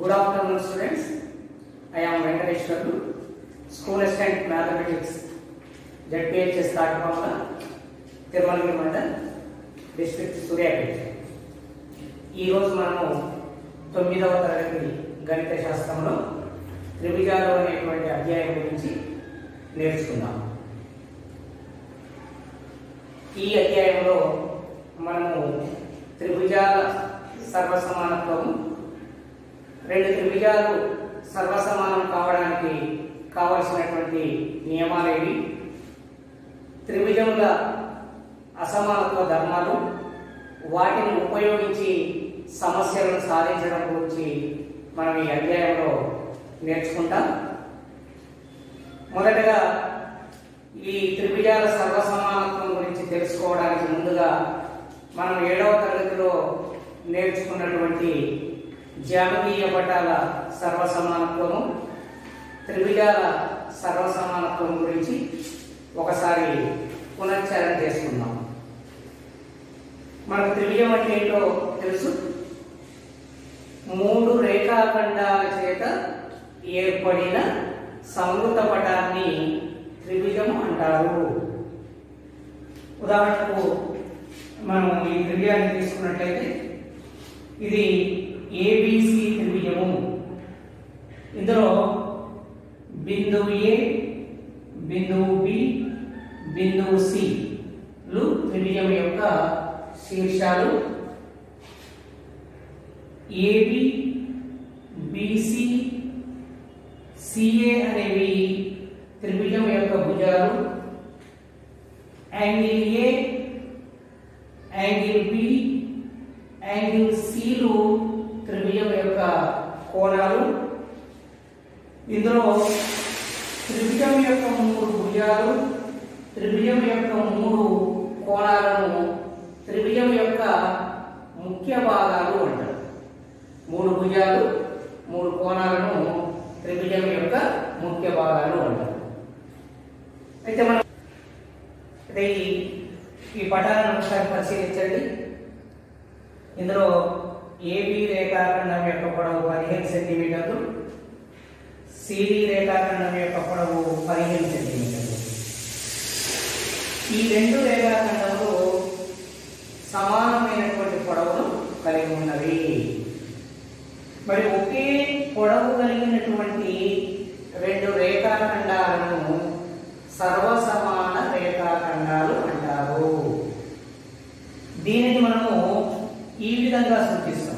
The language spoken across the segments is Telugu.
Good afternoon, students. I am Venkateshwarlu, School Assistant Mathematics, ZPHS Tatpamla, Tirumalagiri mandal district Suryapet ఈరోజు మనము తొమ్మిదవ తరగతి గణిత శాస్త్రంలో త్రిభుజాలు అనేటువంటి అధ్యాయం గురించి నేర్చుకుందాం ఈ అధ్యాయంలో మనము త్రిభుజాల సర్వసమానత్వము రెండు త్రిభుజాలు సర్వసమానం కావడానికి కావలసినటువంటి నియమాలేవి త్రిభుజముల అసమానత్వ ధర్మాలు వాటిని ఉపయోగించి సమస్యలను సాధించడం గురించి మనం ఈ అధ్యాయంలో నేర్చుకుంటాం మొదటగా ఈ త్రిభుజాల సర్వసమానత్వం గురించి తెలుసుకోవడానికి ముందుగా మనం ఏడవ తరగతిలో నేర్చుకున్నటువంటి జ్యామితీయ పటాల సర్వసమానత్వము త్రిభుజాల సర్వసమానత్వం గురించి ఒకసారి పునశ్చరణ చేసుకుందాం మనకు త్రిభుజం అంటే ఏంటో తెలుసు మూడు రేఖాఖండాల చేత ఏర్పడిన సంవృత పటాన్ని త్రిభుజం అంటారు ఉదాహరణకు మనం ఈ త్రిభుజాన్ని తీసుకున్నట్లయితే ఇది ఏబిసి త్రిభుజము ఇందులో బిందువు ఏ బిందువు బి బిందువు సి లు త్రిభుజం యొక్క శీర్షాలు ఏబి బిసి సిఏ అనేవి త్రిభుజం యొక్క భుజాలు angle A angle B angle సిలు త్రిభుజం యొక్క కోణాలు ఇందులో త్రిభుజం యొక్క మూడు భుజాలు త్రిభుజం యొక్క మూడు కోణాలను త్రిభుజం యొక్క ముఖ్య భాగాలు అంటారు మూడు భుజాలు మూడు కోణాలను త్రిభుజం యొక్క ముఖ్య భాగాలు అంటారు అయితే మనం అయితే ఈ ఈ పటాలను ఒకసారి పరిశీలించండి ఇందులో ఏబి రేఖాఖండం యొక్క పొడవు పదిహేను సెంటీమీటర్లు సిడి రేఖాఖండం యొక్క పొడవు పదిహేను సెంటీమీటర్లు ఈ రెండు రేఖాఖండములు సమానమైనటువంటి పొడవును కలిగి ఉన్నవి మరి ఒకే పొడవు కలిగినటువంటి రెండు రేఖాఖండాలను సర్వసమాన రేఖాఖండాలు అంటారు దీనిని మనము ఈ విధంగా సూచిస్తాం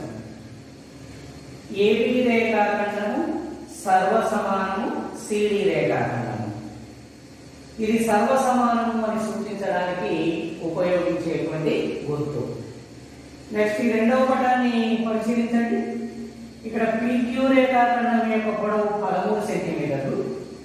ఏబి రేఖాఖండము సర్వసమానము సిడి రేఖాఖండము ఇది సర్వసమానము అని సూచించడానికి ఉపయోగించేటువంటి గుర్తు నెక్స్ట్ ఈ రెండవ పటాన్ని పరిశీలించండి ఇక్కడ పీక్యూ రేఖాఖండం యొక్క పొడవు పదమూడు సెంటీమీటర్లు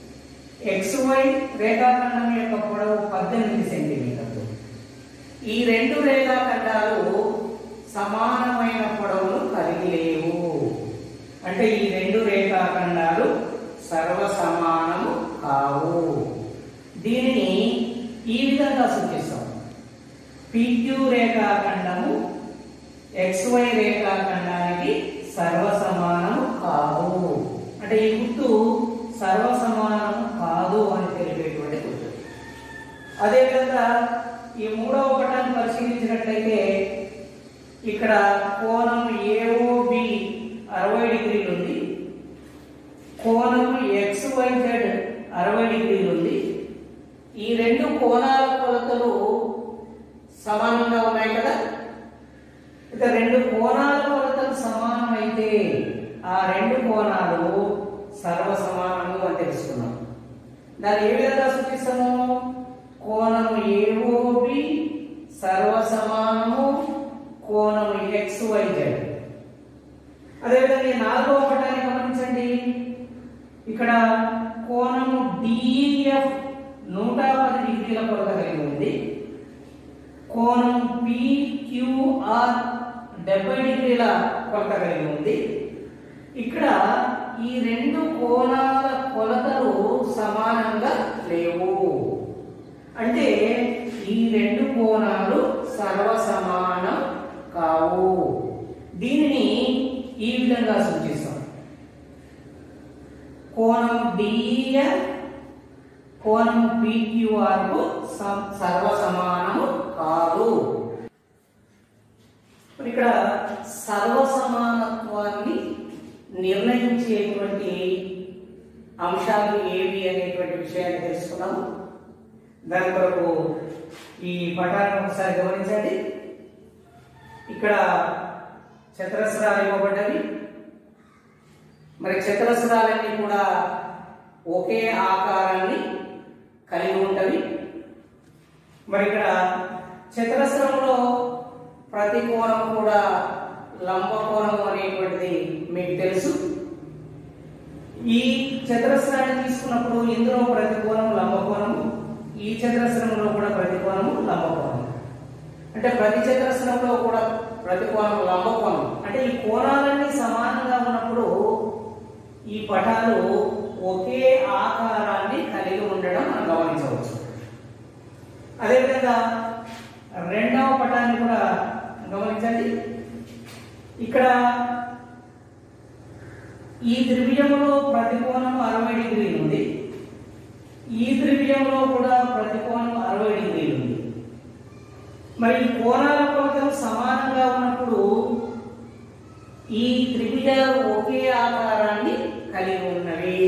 వై రేఖాఖండం యొక్క పొడవు పద్దెనిమిది సెంటీమీటర్లు ఈ రెండు రేఖాఖండాలు సమానమైన పొడవును కలిగి లేవు అంటే ఈ రెండు రేఖాఖండాలు సర్వసమానము కావు దీనిని ఈ విధంగా సూచిస్తాం పిక్యూ రేఖాఖండము వై రేఖాఖండానికి సర్వసమానము కాదు అంటే ఈ గుర్తు సర్వసమానము కాదు అని తెలిపేటువంటి గుర్తు అదేవిధంగా ఈ మూడవ పటాన్ని పరిశీలించినట్లయితే ఇక్కడ కోణం ఏఓబి అరవై డిగ్రీలు ఉంది కోణం ఎక్స్వైజెడ్ అరవై డిగ్రీలు ఉంది ఈ రెండు కోణాల కొలతలు సమానంగా ఉన్నాయి కదా ఇక రెండు కోణాల కొలతలు సమానమైతే ఆ రెండు కోణాలు సర్వసమానము అని తెలుసుకున్నాం దాన్ని ఏ విధంగా సూచిస్తాము కోణము ఏఓబి సర్వసమానము కోణము ఎక్స్ వైజెడ్ అదేవిధంగా ఈ నాలుగవ పటాన్ని గమనించండి ఇక్కడ కోణము డిఎఫ్ నూట పది డిగ్రీల కొలత కలిగి ఉంది కోణం పిక్యూఆర్ డెబ్బై డిగ్రీల కొలత కలిగి ఉంది ఇక్కడ ఈ రెండు కోణాల కొలతలు సమానంగా లేవు అంటే ఈ రెండు కోణాలు సర్వసమానం కావు దీనిని ఈ విధంగా సూచిస్తాం కోణం డిఈఎఫ్ కోణం పిక్యూఆర్ కు సమ- సర్వసమానము కాదు ఇప్పుడు ఇక్కడ సర్వసమానత్వాన్ని నిర్ణయించేటువంటి అంశాలు ఏవి అనేటువంటి విషయాన్ని తెలుసుకున్నాము దాని కొరకు ఈ పటాన్ని ఒకసారి గమనించండి ఇక్కడ చతురస్రాలు ఇవ్వబడ్డవి మరి చతురస్రాలన్నీ కూడా ఒకే ఆకారాన్ని కలిగి ఉంటవి మరి ఇక్కడ చతురస్రంలో ప్రతి కోణం కూడా లంబ కోణం అనేటువంటిది మీకు తెలుసు ఈ చతురస్రాన్ని తీసుకున్నప్పుడు ఇందులో ప్రతి కోణం లంబ కోణము ఈ చతురస్రంలో కూడా ప్రతి కోణము లంబ కోణం అంటే ప్రతి చతురస్రంలో కూడా ప్రతి కోణం లంబ కోణం అంటే ఈ కోణాలన్నీ సమానంగా ఉన్నప్పుడు ఈ పటాలు ఒకే ఆకారాన్ని కలిగి ఉండడం మనం గమనించవచ్చు అదేవిధంగా రెండవ పటాన్ని కూడా గమనించండి ఇక్కడ ఈ త్రిభుజంలో ప్రతికోణం అరవై డిగ్రీలు ఉంది ఈ త్రిభుజంలో కూడా ప్రతికోణం అరవై డిగ్రీలు ఉంది మరి ఈ కోణాల కొలతలు సమానంగా ఉన్నప్పుడు ఈ త్రిభుజాలు ఒకే ఆకారాన్ని కలిగి ఉన్నవి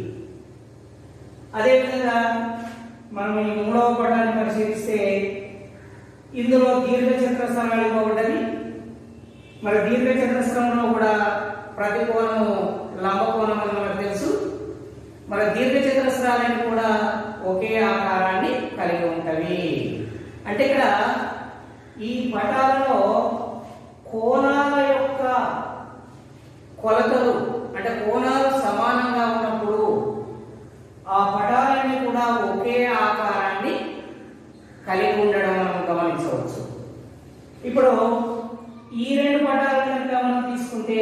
అదేవిధంగా మనం ఈ మూడవ పటాన్ని పరిశీలిస్తే ఇందులో దీర్ఘ చతురస్రాలు ఇవ్వబడ్డవి మరి దీర్ఘ చతురస్రంలో కూడా ప్రతి కోణము లంబ కోణం అని మనకు తెలుసు మరి దీర్ఘ చతురస్రాలన్నీ కూడా ఒకే ఆకారాన్ని కలిగి ఉంటవి అంటే ఇక్కడ ఈ పటాలలో కోణాల యొక్క కొలతలు అంటే కోణాలు సమానంగా ఉన్నప్పుడు ఆ పటాలన్నీ కూడా ఒకే ఆకారాన్ని కలిగి ఉండడం మనం గమనించవచ్చు ఇప్పుడు ఈ రెండు పటాలు కనుక మనం తీసుకుంటే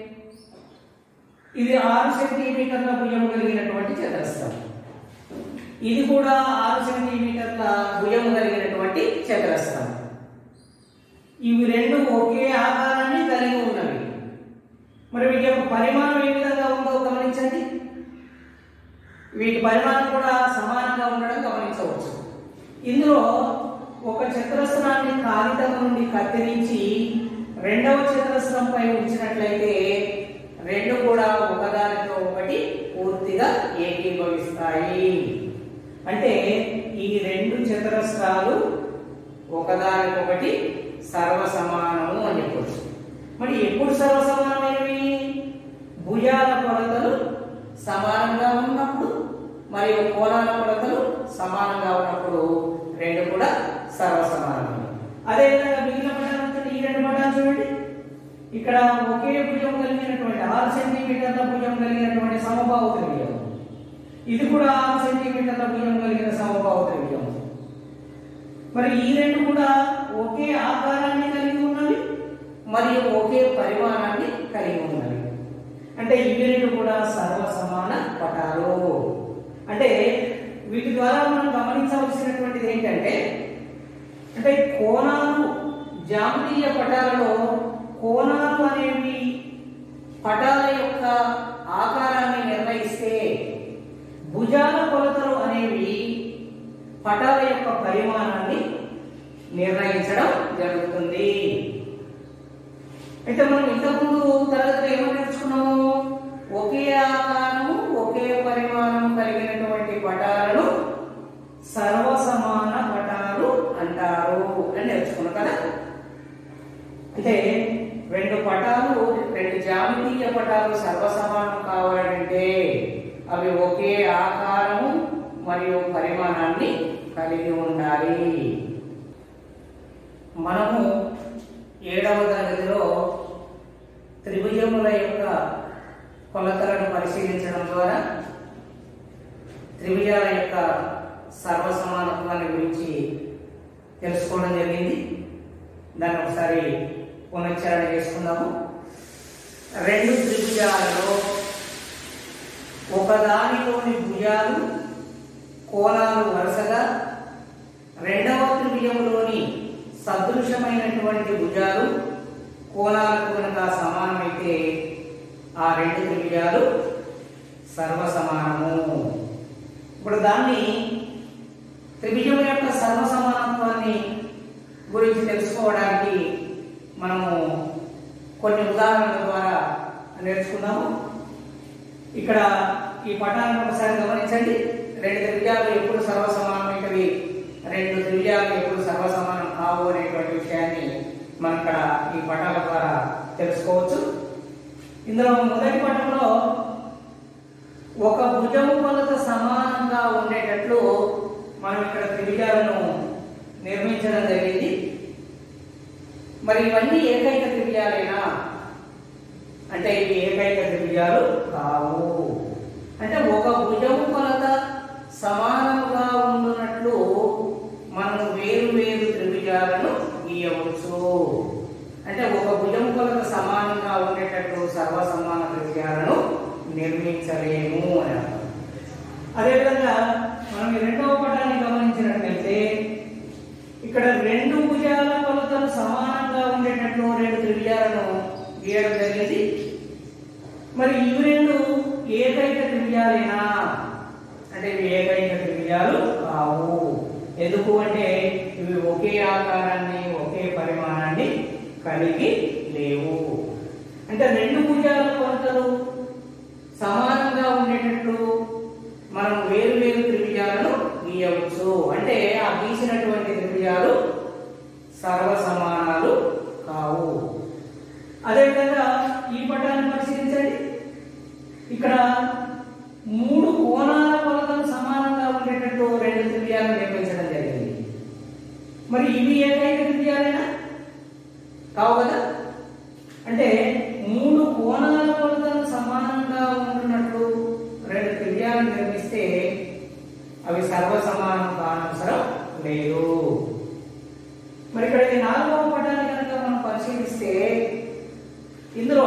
ఇది ఆరు సెంటీమీటర్ల భుజం కలిగినటువంటి చతురస్రం ఇది కూడా ఆరు సెంటీమీటర్ల భుజం కలిగినటువంటి చతురస్రం ఇవి రెండు ఒకే ఆకారాన్ని కలిగి ఉన్నవి మరి వీటి యొక్క పరిమాణం ఏ విధంగా ఉందో గమనించండి వీటి పరిమాణం కూడా సమానంగా ఉండడం గమనించవచ్చు ఇందులో ఒక చతురస్రాన్ని కాగితం నుండి కత్తిరించి రెండవ చతురస్రంపై ఉంచినట్లయితే రెండు కూడా ఒకదానితో ఒకటి పూర్తిగా ఏకీభవిస్తాయి అంటే ఈ రెండు చతురస్రాలు ఒకదానికొకటి సర్వసమానము అని చెప్పవచ్చు మరి ఎప్పుడు సర్వసమానమైనవి భుజాల కొలతలు సమానంగా ఉన్నప్పుడు మరియు కోణాల కొలతలు సమానంగా ఉన్నప్పుడు రెండు కూడా సర్వసమానము అదేవిధంగా మిగిలిన పటాలు చూడండి, ఈ రెండు పటాలు చూడండి ఇక్కడ ఒకే భుజం కలిగినటువంటి ఆరు సెంటీమీటర్ల భుజం కలిగినటువంటి సమబాహు త్రిభుజం ఇది కూడా ఆరు సెంటీమీటర్ల భుజం కలిగిన సమబాహు త్రిభుజం మరి ఈ రెండు కూడా ఒకే ఆకారాన్ని కలిగి ఉన్నవి మరియు ఒకే పరిమాణాన్ని కలిగి ఉన్నవి అంటే ఇవి రెండు కూడా సర్వ సమాన పటాలు అంటే వీటి ద్వారా మనం గమనించవలసినటువంటిది ఏంటంటే అంటే కోణాలు జాతీయ పటాలలో కోణాలు అనేవి పటాల యొక్క ఆకారాన్ని నిర్ణయిస్తే భుజాల కొలతలు అనేవి పటాల యొక్క పరిమాణాన్ని నిర్ణయించడం జరుగుతుంది అయితే మనం ఇంతకుముందు తరగతిలో ఏమని నేర్చుకున్నాము ఒకే ఆకారము ఒకే పరిమాణం కలిగినటువంటి పటాలను సర్వసమాన పటాలు అంటారు అని నేర్చుకున్నాం కదా అంటే రెండు పటాలు రెండు జామితీయ పటాలు సర్వసమానం కావాలంటే అవి ఒకే ఆకారము మరియు పరిమాణాన్ని కలిగి ఉండాలి మనము ఏడవ తరగతిలో త్రిభుజముల యొక్క కొలతలను పరిశీలించడం ద్వారా త్రిభుజాల యొక్క సర్వసమానత్వాన్ని గురించి తెలుసుకోవడం జరిగింది దాన్ని ఒకసారి పునశ్చరణ చేసుకుందాము రెండు త్రిభుజాలలో ఒకదానిలోని భుజాలు కోణాలు వరుసగా రెండవ త్రిభుజంలోని సదృశమైనటువంటి భుజాలు కోణాలకు కనుక సమానమైతే ఆ రెండు త్రిభుజాలు సర్వసమానము ఇప్పుడు దాన్ని త్రిభుజం యొక్క సర్వసమానత్వాన్ని గురించి తెలుసుకోవడానికి మనము కొన్ని ఉదాహరణల ద్వారా నేర్చుకుందాము ఇక్కడ ఈ పటాలను ఒకసారి గమనించండి రెండు త్రిభుజాలు ఎప్పుడు సర్వసమానమైనవి రెండు త్రిభుజాలు ఎప్పుడు సర్వసమానం కావు అనేటువంటి విషయాన్ని మనం ఇక్కడ ఈ పటాల ద్వారా తెలుసుకోవచ్చు ఇందులో మొదటి పటంలో ఒక భుజము కొలత సమానంగా ఉండేటట్లు మనం ఇక్కడ త్రిభుజాలను నిర్మించడం జరిగింది మరి ఇవన్నీ ఏకైక త్రిభుజాలేనా అంటే ఇవి ఏకైక త్రిభుజాలు కావు అంటే ఒక భుజము కొలత సమానముగా ఉండునట్లు మనం వేరు వేరు త్రిభుజాలను గీయవచ్చు అంటే ఒక భుజము కొలత సమానంగా ఉండేటట్టు సర్వసమాన త్రిభుజాలను నిర్మించలేము అని అర్థం అదేవిధంగా మనం ఈ రెండవ పటాన్ని గమనించినట్లయితే ఇక్కడ రెండు భుజాల కొలతలు సమానంగా ఉండేటట్లు రెండు త్రిభుజాలను గీయడం జరిగింది మరి ఇవి రెండు ఏకైక త్రిభుజాలేనా అంటే ఇవి ఏకైక త్రిభుజాలు కావు ఎందుకు అంటే ఇవి ఒకే ఆకారాన్ని ఒకే పరిమాణాన్ని కలిగి లేవు అంటే రెండు భుజాల కొలతలు సమానంగా ఉండేటట్లు మనం వేరు వేరు త్రిభుజాలను గీయవచ్చు అంటే ఆ గీసినటువంటి త్రిభుజాలు సర్వసమానాలు కావు అదేవిధంగా ఈ పటాన్ని పరిశీలించండి ఇక్కడ మూడు కోణాల కొలతలు సమానంగా ఉండేటట్టు రెండు త్రిభుజాలను నిర్మించడం జరిగింది మరి ఇవి ఏకైక త్రిభుజాలేనా కావు కదా అంటే మూడు కోణాల కొలతలు సమానంగా ఉంటున్నట్లు రెండు త్రిభుజాలను నిర్మిస్తే అవి సర్వసమానం కానవసరం లేదు మరి ఇక్కడ ఈ నాలుగవ పటాన్ని కనుక మనం పరిశీలిస్తే ఇందులో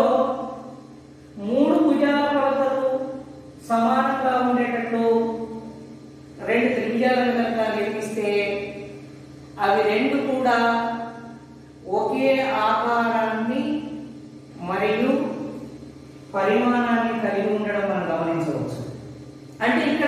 మూడు భుజాల కొలతలు సమానంగా ఉండేటట్లు రెండు త్రిభుజాలను కనుక నిర్మిస్తే అవి రెండు కూడా ఒకే ఆకారాన్ని మరియు పరిమాణాన్ని కలిగి ఉండడం మనం గమనించవచ్చు అంటే ఇక్కడ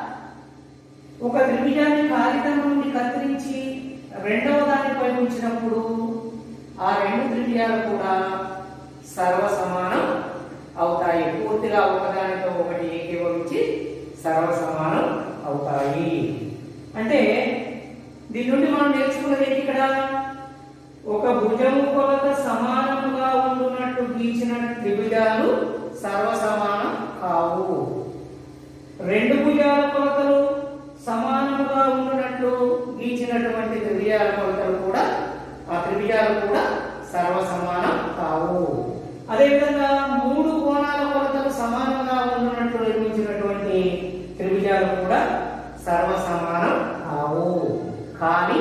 ఒక త్రిభుజాన్ని కాగితం నుండి కత్తిరించి రెండవ దానిపై ఉంచినప్పుడు ఆ రెండు త్రిభుజాలు కూడా సర్వసమానం అవుతాయి పూర్తిగా ఒకదానితో ఒకటి ఏకీభవించి సర్వసమానం అవుతాయి అంటే దీని నుండి మనం నేర్చుకున్నది ఏంటి ఇక్కడ ఒక భుజము కొలత సమానముగా ఉండునట్టు గీచిన త్రిభుజాలు సర్వసమానం కావు రెండు భుజాల కొలతలు సమానముగా ఉండునట్లు గీచినటువంటి త్రిభుజాల కొలతలు కూడా ఆ త్రిభుజాలు కూడా సర్వసమానం కావు అదేవిధంగా మూడు కోణాల కొలతలు సమానంగా ఉండునట్లు నిర్మించినటువంటి త్రిభుజాలు కూడా సర్వసమానం కావు కానీ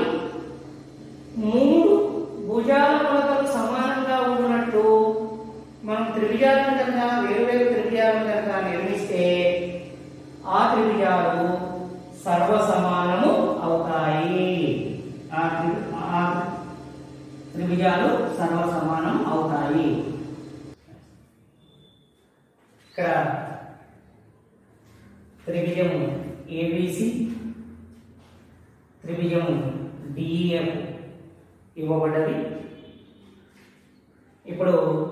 మూడు భుజాల కొలతలు సమానంగా ఉండునట్టు మనం త్రిభుజాలను కనుక వేరువేరు త్రిభుజాలను కనుక నిర్మిస్తే ఆ త్రిభుజాలు సర్వసమానము అవుతాయి ఆ త్రి- ఆ త్రిభుజాలు సర్వసమానం అవుతాయి ఇక్కడ త్రిభుజము ఏబిసి త్రిభుజము డిఎఫ్ ఇవ్వబడ్డది ఇప్పుడు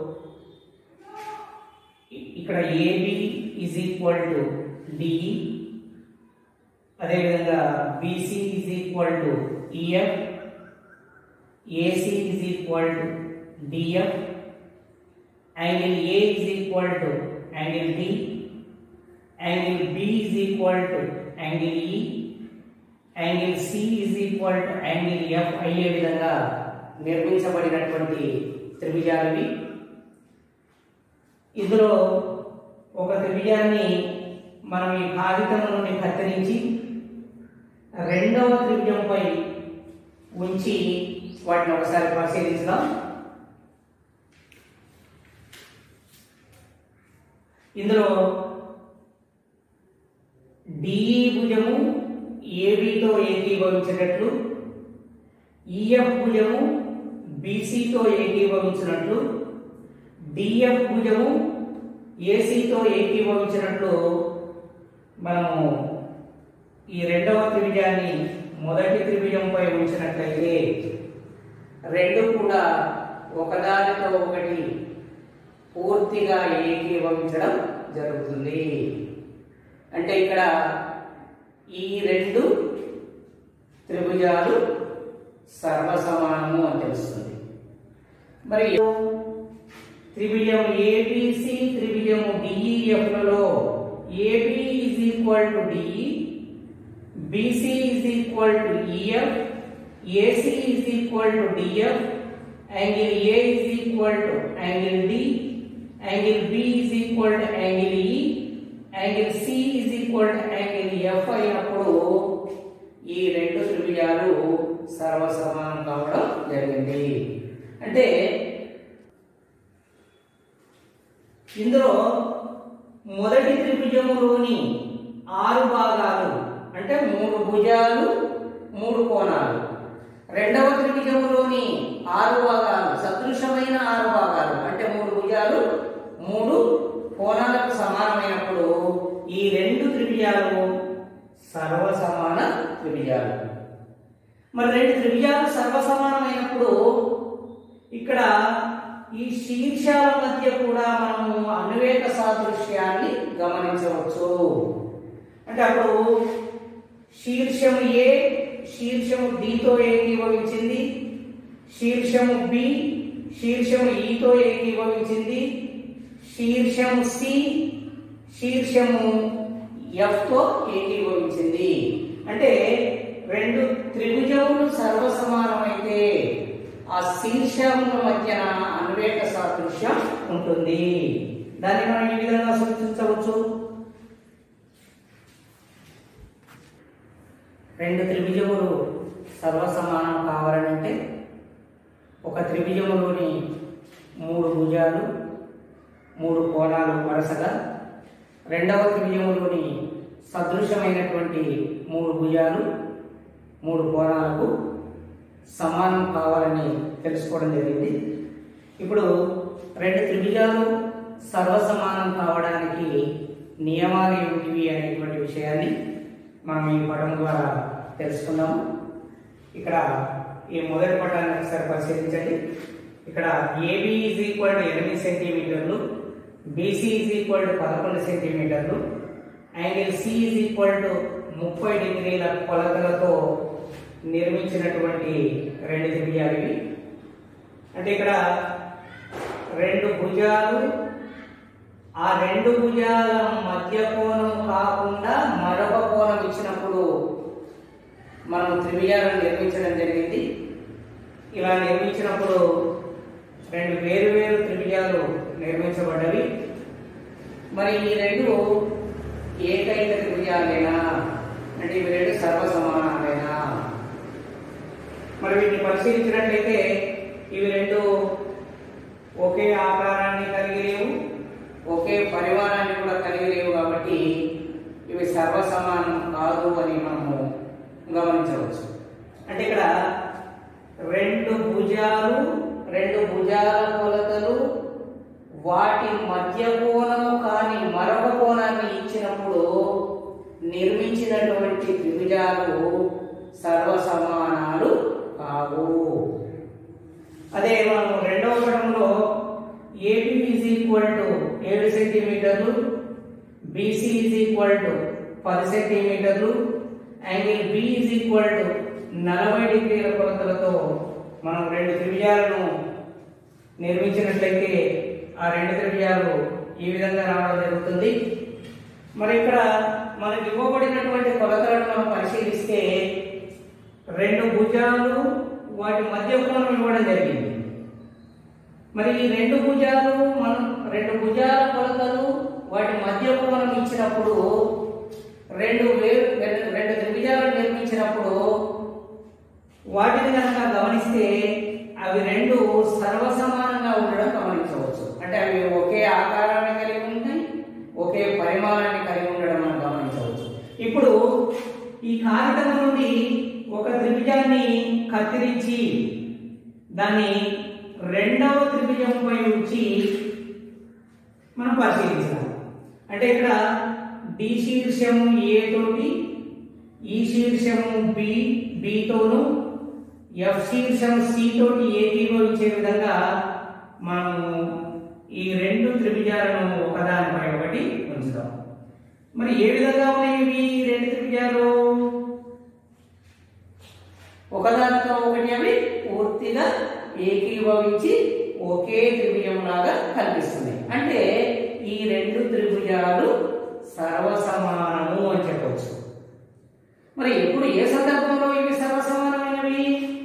ఇ- ఇక్కడ AB is equal to D E అదేవిధంగా B C is equal to E F A C is equal to D F angle A is equal to angle D angle B is equal to angle E angle C is equal to angle F అయ్యే విధంగా నిర్మించబడినటువంటి త్రిభుజాలు ఇందులో ఒక త్రిభుజాన్ని మనం ఈ కాగితం నుండి కత్తిరించి రెండవ త్రిభుజంపై ఉంచి వాటిని ఒకసారి పరిశీలించుదాం ఇందులో డిఈ భుజము ఏబితో ఏకీభవించినట్లు ఈఎఫ్ భుజము బీసీతో ఏకీభవించినట్లు డిఎఫ్ భుజము ఏసీతో ఏకీభవించినట్లు మనము ఈ రెండవ త్రిభుజాన్ని మొదటి త్రిభుజంపై ఉంచినట్లయితే రెండు కూడా ఒకదానితో ఒకటి పూర్తిగా ఏకీభవించడం జరుగుతుంది అంటే ఇక్కడ ఈ రెండు త్రిభుజాలు సర్వసమానము అని తెలుస్తుంది మరి త్రిభుజం ఏబిసి త్రిభుజము డిఈఎఫ్లలో AB is equal to D E B C is equal to E F A C is equal to D F angle A is equal to angle D angle B is equal to angle E angle C is equal to angle F అయినప్పుడు ఈ రెండు త్రిభుజాలు సర్వసమానం కావడం జరిగింది అంటే ఇందులో మొదటి త్రిభుజములోని ఆరు భాగాలు అంటే మూడు భుజాలు మూడు కోణాలు రెండవ త్రిభుజములోని ఆరు భాగాలు సదృశమైన ఆరు భాగాలు అంటే మూడు భుజాలు మూడు కోణాలకు సమానమైనప్పుడు ఈ రెండు త్రిభుజాలు సర్వసమాన త్రిభుజాలు మరి రెండు త్రిభుజాలు సర్వసమానమైనప్పుడు ఇక్కడ ఈ శీర్షాల మధ్య కూడా మనము అన్వేక సాదృశ్యాన్ని గమనించవచ్చు అంటే అప్పుడు శీర్షము ఏ శీర్షము డితో ఏకీభవించింది శీర్షము బి శీర్షము ఈతో ఏకీభవించింది శీర్షము సి శీర్షము ఎఫ్ తో ఏకీభవించింది అంటే రెండు త్రిభుజములు సర్వసమానమైతే ఆ శీర్షముల మధ్యన అన్వేక సాదృశ్యం ఉంటుంది దాన్ని మనం ఈ విధంగా సూచించవచ్చు రెండు త్రిభుజములు సర్వసమానం కావాలంటే ఒక త్రిభుజములోని మూడు భుజాలు మూడు కోణాలు వరుసగా రెండవ త్రిభుజములోని సదృశమైనటువంటి మూడు భుజాలు మూడు కోణాలకు సమానం కావాలని తెలుసుకోవడం జరిగింది ఇప్పుడు రెండు త్రిభుజాలు సర్వసమానం కావడానికి నియమాలు ఏమిటివి అనేటువంటి విషయాన్ని మనం ఈ పటం ద్వారా తెలుసుకుందాము ఇక్కడ ఈ మొదటి పటాన్ని ఒకసారి పరిశీలించండి ఇక్కడ ఏబి ఈజ్ ఈక్వల్ టు ఎనిమిది సెంటీమీటర్లు బీసీ ఈజ్ ఈక్వల్ టు పదకొండు సెంటీమీటర్లు angle C is equal to ముప్పై డిగ్రీల కొలతలతో నిర్మించినటువంటి రెండు త్రిభుజాలు ఇవి అంటే ఇక్కడ రెండు భుజాలు ఆ రెండు భుజాల మధ్య కోణం కాకుండా మరొక కోణం ఇచ్చినప్పుడు మనం త్రిభుజాలను నిర్మించడం జరిగింది ఇలా నిర్మించినప్పుడు రెండు వేరు వేరు త్రిభుజాలు నిర్మించబడ్డవి మరి ఈ రెండు ఏకైక త్రిభుజాలేనా అంటే ఇవి రెండు సర్వసమానాలేనా మరి వీటిని పరిశీలించినట్లయితే ఇవి రెండు ఒకే ఆకారాన్ని కలిగి లేవు ఒకే పరిమాణాన్ని కూడా కలిగి లేవు కాబట్టి ఇవి సర్వసమానం కాదు అని మనము గమనించవచ్చు అంటే ఇక్కడ రెండు భుజాలు రెండు భుజాల కొలతలు వాటి మధ్య కోణము కాని మరొక కోణాన్ని ఇచ్చినప్పుడు నిర్మించినటువంటి త్రిభుజాలు సర్వసమానాలు కావు అదే మనం రెండవ పటంలో ఏబి ఈజ్ ఈక్వల్ టు ఏడు సెంటీమీటర్లు బీసీ ఈజ్ ఈక్వల్ టు పది సెంటీమీటర్లు angle B is equal to నలభై డిగ్రీల కొలతలతో మనం రెండు త్రిభుజాలను నిర్మించినట్లయితే ఆ రెండు త్రిభుజాలు ఈ విధంగా రావడం జరుగుతుంది మరి ఇక్కడ మనకి ఇవ్వబడినటువంటి కొలతలను మనం పరిశీలిస్తే రెండు భుజాలు వాటి మధ్య కోణం ఇవ్వడం జరిగింది మరి ఈ రెండు భుజాలు మనం రెండు భుజాల కొలతలు వాటి మధ్య కోణం ఇచ్చినప్పుడు రెండు వేరు రెండు రెండు త్రిభుజాలు నిర్మించినప్పుడు వాటిని కనుక గమనిస్తే అవి రెండు సర్వసమానంగా ఉండడం గమనించవచ్చు అంటే అవి ఒకే ఆకారాన్ని కలిగి ఉంటాయి ఒకే పరిమాణాన్ని కలిగి ఉండడం మనం గమనించవచ్చు ఇప్పుడు ఈ కాగితం నుండి ఒక త్రిభుజాన్ని కత్తిరించి దాన్ని రెండవ త్రిభుజంపై ఉంచి మనం పరిశీలించాలి అంటే ఇక్కడ డి శీర్షము ఏ తోటి ఈ శీర్షము బి బితోను ఎఫ్ శీర్షం సి తోటి ఏకీభవించే విధంగా మనము ఈ రెండు త్రిభుజాలను ఒకదానిపై ఒకటి ఉంచుతాం మరి ఏ విధంగా ఉన్నాయి ఇవి ఈ రెండు త్రిభుజాలు ఒకదానితో ఒకటి అవి పూర్తిగా ఏకీభవించి ఒకే త్రిభుజం లాగా కనిపిస్తున్నాయి అంటే ఈ రెండు త్రిభుజాలు సర్వసమానము అని చెప్పవచ్చు మరి ఎప్పుడు ఏ సందర్భంలో ఇవి సర్వసమానమైనవి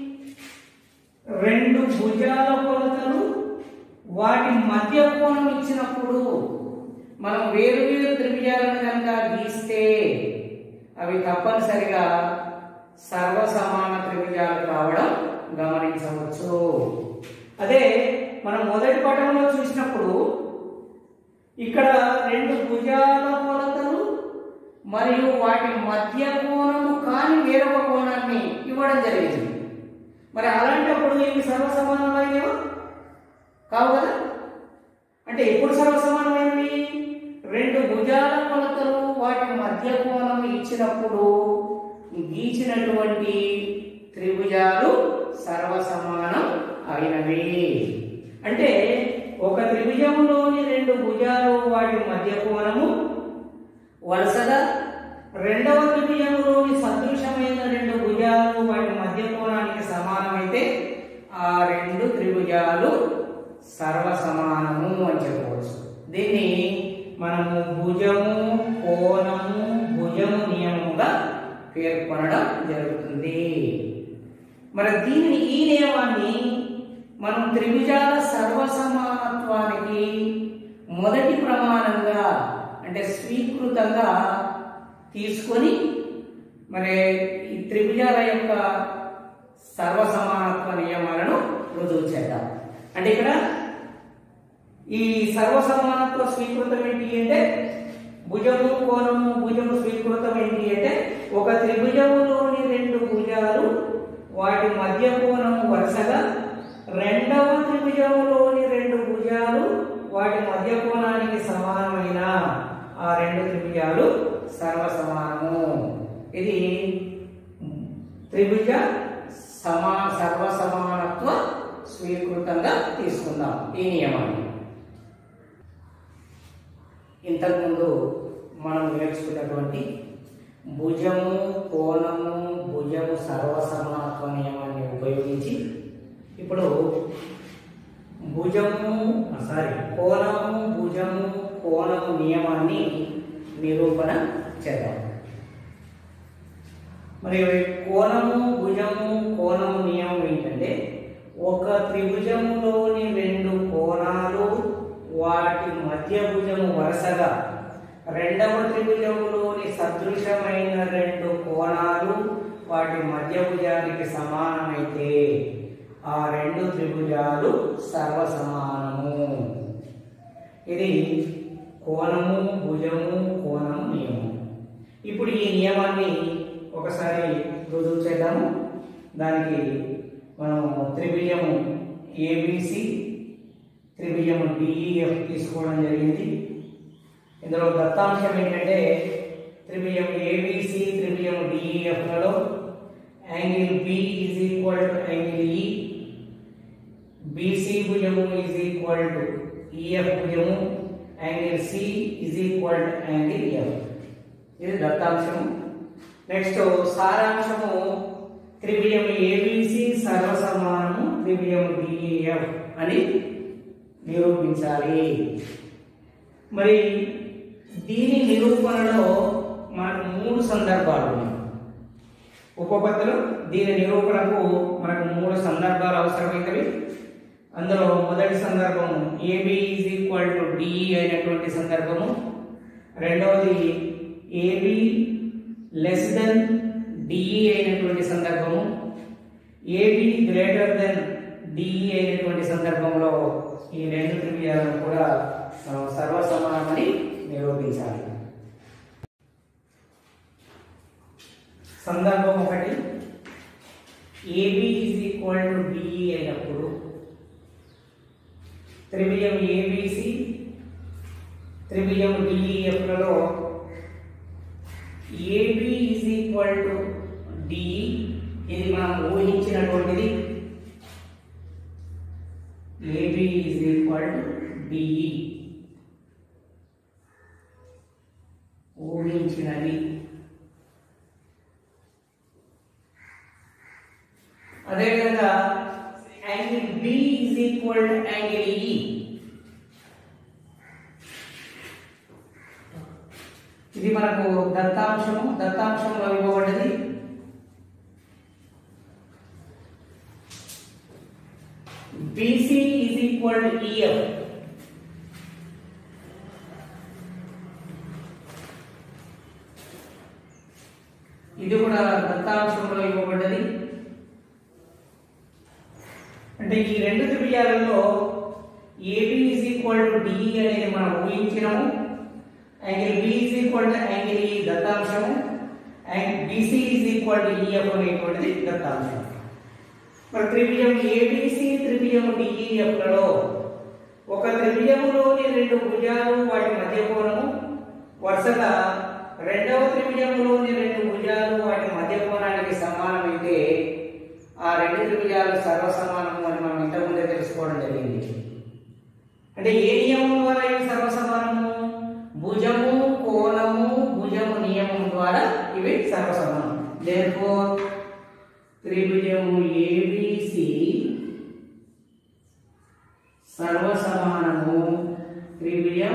రెండు భుజాల కొలతలు వాటి మధ్య కోణం ఇచ్చినప్పుడు మనం వేరు వేరు త్రిభుజాలను కనుక గీస్తే అవి తప్పనిసరిగా సర్వసమాన త్రిభుజాలు కావడం గమనించవచ్చు అదే మనం మొదటి పటంలో చూసినప్పుడు ఇక్కడ రెండు భుజాల కొలతలు మరియు వాటి మధ్య కోణము కాని వేరొక కోణాన్ని ఇవ్వడం జరిగింది మరి అలాంటప్పుడు ఇవి సర్వసమానమైనవా కావు కదా అంటే ఎప్పుడు సర్వసమానమైనవి రెండు భుజాల కొలతలు వాటి మధ్య కోణం ఇచ్చినప్పుడు గీచినటువంటి త్రిభుజాలు సర్వసమానం అయినవి అంటే ఒక త్రిభుజములోని రెండు భుజాలు వాటి మధ్య కోణము వరుసగా రెండవ త్రిభుజములోని సదృశమైన రెండు భుజాలు వాటి మధ్య కోణానికి సమానమైతే ఆ రెండు త్రిభుజాలు సర్వసమానము అని చెప్పవచ్చు దీన్ని మనము భుజము కోణము భుజము నియమముగా పేర్కొనడం జరుగుతుంది మరి దీనిని ఈ నియమాన్ని మనం త్రిభుజాల సర్వసమానత్వానికి మొదటి ప్రమాణంగా అంటే స్వీకృతంగా తీసుకొని మరి ఈ త్రిభుజాల యొక్క సర్వసమానత్వ నియమాలను రుజువు చేద్దాం అంటే ఇక్కడ ఈ సర్వసమానత్వ స్వీకృతం ఏంటి అంటే భుజము కోణము భుజము స్వీకృతం ఏంటి అంటే ఒక త్రిభుజములోని రెండు భుజాలు వాటి మధ్య కోణము వరుసగా రెండవ త్రిభుజములోని రెండు భుజాలు వాటి మధ్య కోణానికి సమానమైన ఆ రెండు త్రిభుజాలు సర్వసమానము ఇది త్రిభుజ సమా సర్వసమానత్వ స్వీకృతంగా తీసుకుందాం ఈ నియమాన్ని ఇంతకుముందు మనం నేర్చుకున్నటువంటి భుజము కోణము భుజము సర్వసమానత్వ నియమాన్ని ఉపయోగించి ఇప్పుడు భుజము సారీ కోణము భుజము కోణము నియమాన్ని నిరూపణ చేద్దాం మరి కోణము భుజము కోణము నియమం ఏంటంటే ఒక త్రిభుజములోని రెండు కోణాలు వాటి మధ్య భుజము వరుసగా రెండవ త్రిభుజములోని సదృశమైన రెండు కోణాలు వాటి మధ్య భుజానికి సమానమైతే ఆ రెండు త్రిభుజాలు సర్వసమానము ఇది కోణము భుజము కోణము నియమం ఇప్పుడు ఈ నియమాన్ని ఒకసారి రుజువు చేద్దాము దానికి మనం త్రిభుజము ఏబిసి త్రిభుజము డిఈఎఫ్ తీసుకోవడం జరిగింది ఇందులో దత్తాంశం ఏంటంటే త్రిభుజం ఏబిసి త్రిభుజం డిఈఎఫ్లలో angle B is equal to angle E BC భుజము ఈజ్ ఈక్వల్ టు ఈఎఫ్ భుజము angle C is equal to angle F ఇది దత్తాంశము నెక్స్ట్ సారాంశము త్రిభుజం ఏబిసి సర్వసమానము త్రిభుజం డిఈఎఫ్ అని నిరూపించాలి మరి దీని నిరూపణలో మనకు మూడు సందర్భాలు ఉన్నాయి ఉపపత్తులు దీని నిరూపణకు మనకు మూడు సందర్భాలు అవసరమైనవి అందులో మొదటి సందర్భము AB is equal to DE అయినటువంటి సందర్భము రెండవది ఏబి లెస్ దెన్ డిఈ అయినటువంటి సందర్భము ఏబి గ్రేటర్ దెన్ డిఈ అయినటువంటి సందర్భంలో ఈ రెండు త్రిభుజాలను కూడా మనం సర్వసమానమని నిరూపించాలి సందర్భం ఒకటి AB is equal to DE అయినప్పుడు త్రిభుజం ఏబిసి త్రిభుజం డిఈఎఫ్లలో AB is equal to DE ఇది మనం ఊహించినటువంటిది AB is equal to DE ఊహించినది అదేవిధంగా angle B is equal to angle E ఇది మనకు దత్తాంశము దత్తాంశంలో ఇవ్వబడ్డది BC is equal to EF. ఇది కూడా దత్తాంశంలో ఇవ్వబడ్డది అంటే ఈ రెండు త్రిభుజాలలో AB is equal to DE అనేది మనం ఊహించినాము angle B is equal to angle E దత్తాంశము and BC is equal to EF అనేటువంటిది దత్తాంశం మరి త్రిభుజం ఏబిసి త్రిభుజం డిఈఎఫ్లలో ఒక త్రిభుజములోని రెండు భుజాలు వాటి మధ్య కోణము వరుసగా రెండవ త్రిభుజములోని రెండు భుజాలు వాటి మధ్య కోణానికి సమానమైతే ఆ రెండు త్రిభుజాలు సర్వసమానము అని మనం ఇంతకుముందే తెలుసుకోవడం జరిగింది అంటే ఏ నియమం ద్వారా ఇవి సర్వసమానము భుజము కోణము భుజము నియమం ద్వారా ఇవి సర్వసమానం therefore త్రిభుజము ఏబిసి సర్వసమానము త్రిభుజం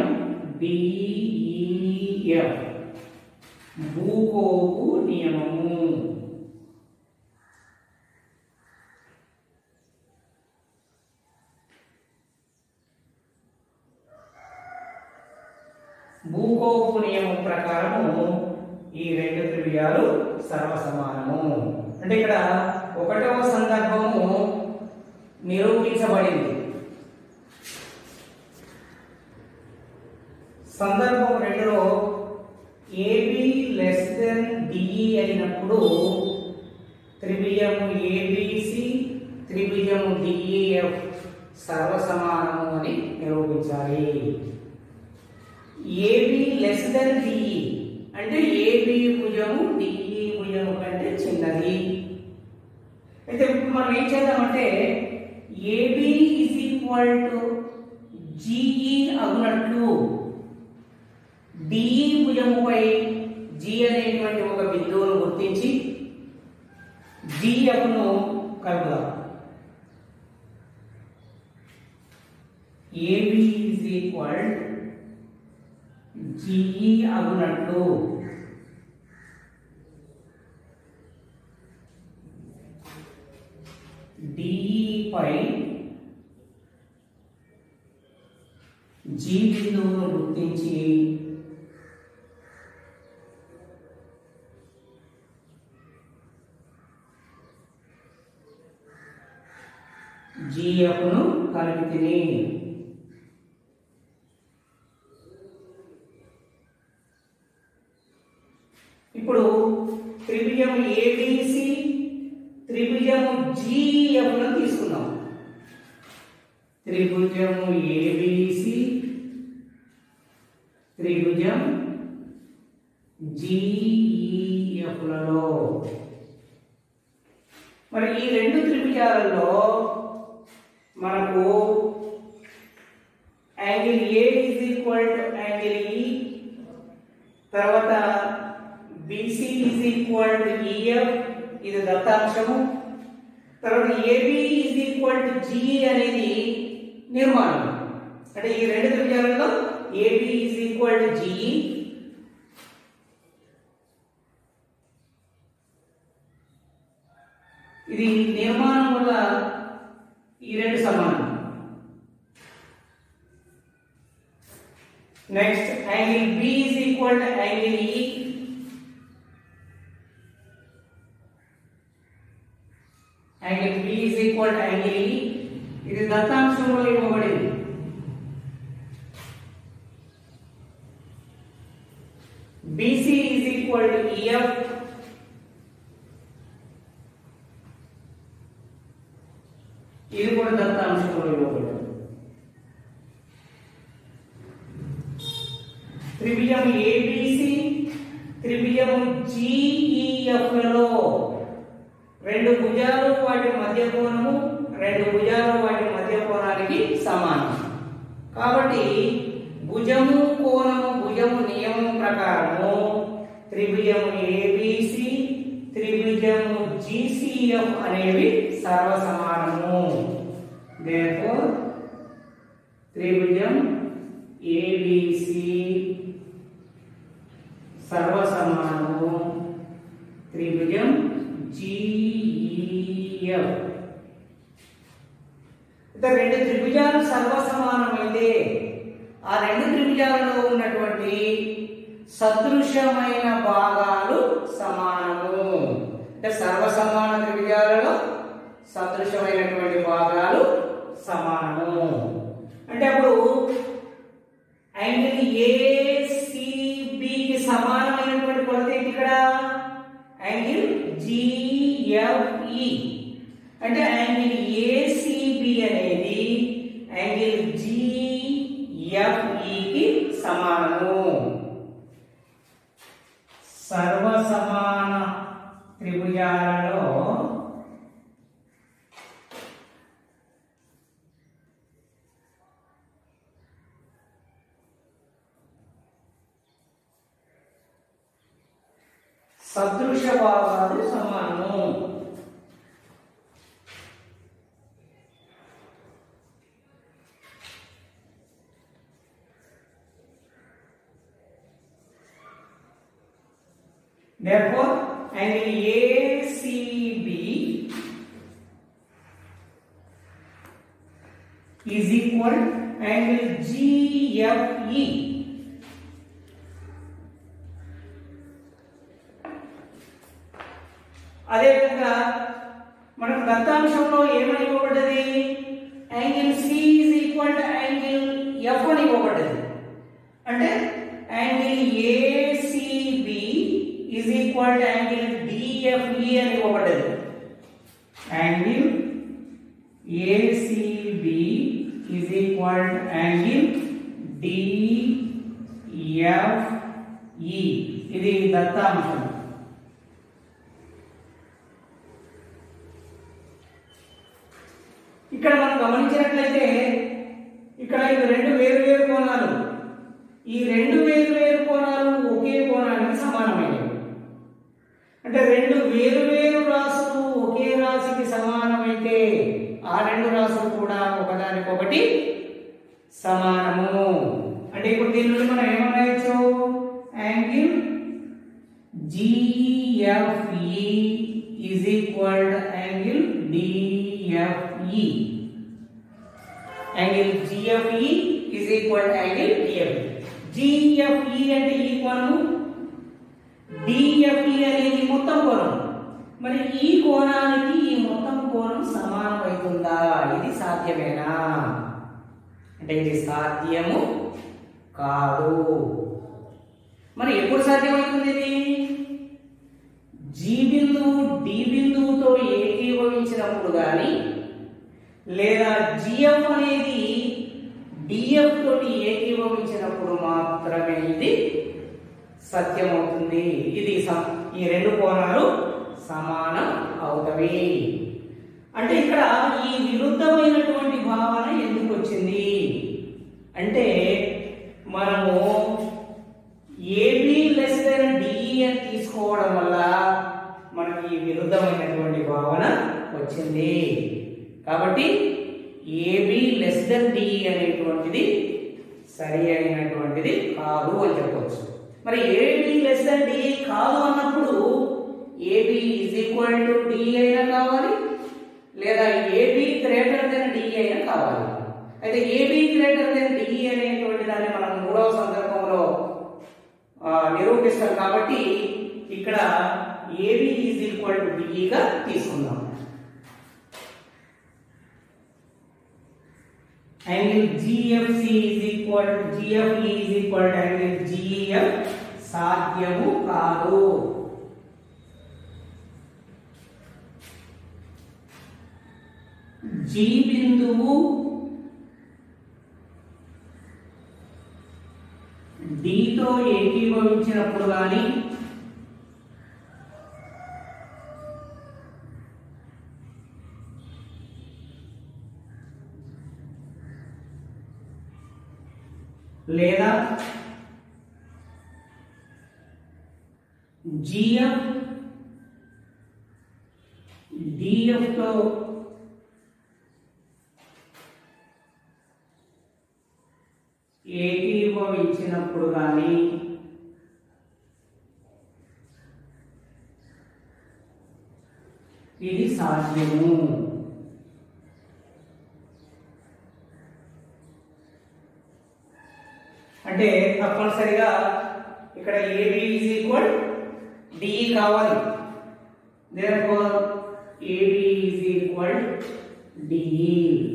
డిఈఎఫ్ భూకోపు నియమము భూకోపు నియమం ప్రకారము ఈ రెండు త్రిభుజాలు సర్వసమానము అంటే ఇక్కడ ఒకటవ సందర్భము నిరూపించబడింది సందర్భం రెండులో ఏబి లెస్ దెన్ డిఈ అయినప్పుడు త్రిభుజము ఏబిసి త్రిభుజము డిఈఎఫ్ సర్వసమానము అని నిరూపించాలి ఏబి లెస్ దెన్ డిఈ అంటే ఏబి భుజము డిఈ భుజము కంటే చిన్నది అయితే ఇప్పుడు మనం ఏం చేద్దామంటే AB is equal to GE అగునట్లు డిఈ భుజముపై జి అనేటువంటి ఒక బిందువును గుర్తించి జిఎఫ్ను కలుపుదాం ఏబి ఈజ్ ఈక్వల్ జిఈ అగునట్లు డిఈ పై జీ బిందువును గుర్తించి జిఎఫ్ను కలిపితిని ఇప్పుడు త్రిభుజం ఏబిసి త్రిభుజము జిఎఫ్ను తీసుకుందాం త్రిభుజము ఏబిసి త్రిభుజం జిఈఎఫ్లలో మరి ఈ రెండు త్రిభుజాలలో మనకు angle A is equal to angle E తర్వాత BC is equal to EF ఇది దత్తాంశము తర్వాత AB is equal to GE అనేది నిర్మాణం అంటే ఈ రెండు త్రిభుజాలలో AB is equal to GE ఇది నిర్మాణం వల్ల ఈ రెండు సమానం next angle B is equal to angle E angle B is equal to angle E ఇది దత్తాంశంలో ఇవ్వబడింది BC is equal to EF ఇది కూడా దత్తాంశంలో ఇవ్వబడింది త్రిభుజం ఏబిసి త్రిభుజము GEF లలో రెండు భుజాలు వాటి మధ్య కోణము రెండు భుజాలు వాటి మధ్య కోణానికి సమానం కాబట్టి భుజము కోణము భుజము నియమం ప్రకారము త్రిభుజము ఏబిసి త్రిభుజము GCF అనేవి సర్వసమానము therefore త్రిభుజం ఏబిసి సర్వసమానము త్రిభుజం GEF ఇక రెండు త్రిభుజాలు సర్వసమానమైతే ఆ రెండు త్రిభుజాలలో ఉన్నటువంటి సదృశమైన భాగాలు సమానము అంటే సర్వసమాన త్రిభుజాలలో సదృశమైనటువంటి భాగాలు సమానము అంటే అప్పుడు యాంగిల్ ఏసీబీకి సమానమైనటువంటి కొలత ఏంటి ఇక్కడ యాంగిల్ జిఎఫ్ఈ అంటే యాంగిల్ ఏసీబీ అనేది యాంగిల్ జిఎఫ్ఈకి సమానము సర్వసమాన త్రిభుజాలలో సదృశ భాగాలు సమానము Therefore, angle ACB is equal angle GFE అదేవిధంగా మనకు దత్తాంశంలో ఏమని ఇవ్వబడ్డది angle C is equal to angle F అని ఇవ్వబడ్డది అంటే angle ACB is equal to angle DFE అని ఇవ్వబడ్డది angle ACB is equal to angle DFE ఇది దత్తాంశం ఇక్కడ మనం గమనించినట్లయితే ఇక్కడ ఇవి రెండు వేరు వేరు కోణాలు ఈ రెండు వేరు వేరు కోణాలు ఒకే కోణానికి సమానమైనవి అంటే రెండు వేరు వేరు రాసులు ఒకే రాశికి సమానమైతే ఆ రెండు రాసులు కూడా ఒకదానికొకటి సమానము అంటే ఇప్పుడు దీని నుండి మనం ఏమన్నాయచ్చు angle GFE is equal to angle DFE. Angle GFE is equal to angle DFE. GFE అంటే ఈ కోణము DFE అనేది మొత్తం కోణం మరి ఈ కోణానికి ఈ మొత్తం కోణం సమానం అవుతుందా ఇది సాధ్యమేనా అంటే ఇది సాధ్యము కాదు మరి ఎప్పుడు సాధ్యమవుతుంది ఇది జీ బిందువు డి బిందువుతో ఏకీభవించినప్పుడు కానీ లేదా జిఎఫ్ అనేది డిఎఫ్ తోటి ఏకీభవించినప్పుడు మాత్రమే ఇది సత్యమవుతుంది ఇది సమ- ఈ రెండు కోణాలు సమానం అవుతవి అంటే ఇక్కడ ఈ విరుద్ధమైనటువంటి భావన ఎందుకు వచ్చింది అంటే మనము ఏబి లెస్ దెన్ డిఈ అని తీసుకోవడం వల్ల మనకి ఈ విరుద్ధమైనటువంటి భావన వచ్చింది కాబట్టి ఏబి లెస్ దెన్ డిఈ అనేటువంటిది సరి అయినటువంటిది కాదు అని చెప్పవచ్చు మరి ఏబి లెస్ దెన్ డిఈ కాదు అన్నప్పుడు AB is equal to DE అయినా కావాలి లేదా ఏబి గ్రేటర్ దెన్ డిఈ అయినా కావాలి అయితే ఏబి గ్రేటర్ దెన్ డిఈ అనేటువంటి దాన్ని మనం మూడవ సందర్భంలో ఆ, నిరూపిస్తాం కాబట్టి ఇక్కడ ఏబి ఈజ్ ఈక్వల్ టు డిఈగా తీసుకుందాం angle GFC is equal to GFE is equal to angle GF సాధ్యము కాదు జి బిందువు డితో ఏకీభవించినప్పుడు కానీ లేదా జిఎఫ్ డిఎఫ్తో ఏకీభవించినప్పుడు కానీ ఇది సాధ్యము అంటే తప్పనిసరిగా ఇక్కడ ఏబి ఈజ్ ఈక్వల్ డిఈ కావాలి therefore AB is equal DE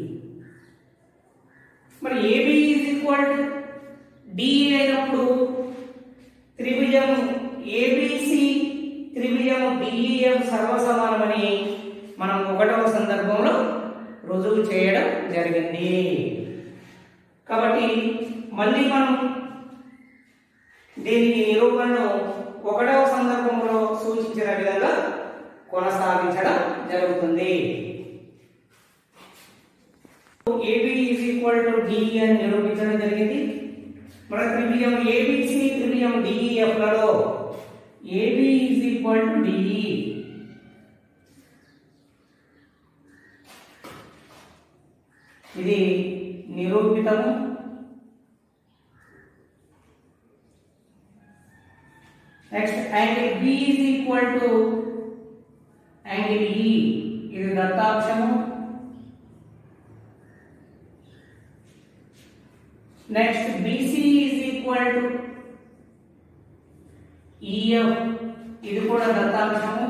మరి AB is equal DE అయినప్పుడు త్రిభుజం ABC త్రిభుజం DEF సర్వసమానమని మనం ఒకటవ సందర్భంలో రుజువు చేయడం జరిగింది కాబట్టి మళ్ళీ మనం దీనికి నిరూపణను ఒకటవ సందర్భంలో సూచించిన విధంగా కొనసాగించడం జరుగుతుంది AB is equal to DE అని నిరూపించడం జరిగింది మన త్రిభుజం ఏబిసి త్రిభుజం డిఈఎఫ్ లలో AB is equal to DE ఇది నిరూపితము next angle B is equal to angle E ఇది దత్తాంశము next BC is equal to EF ఇది కూడా దత్తాంశము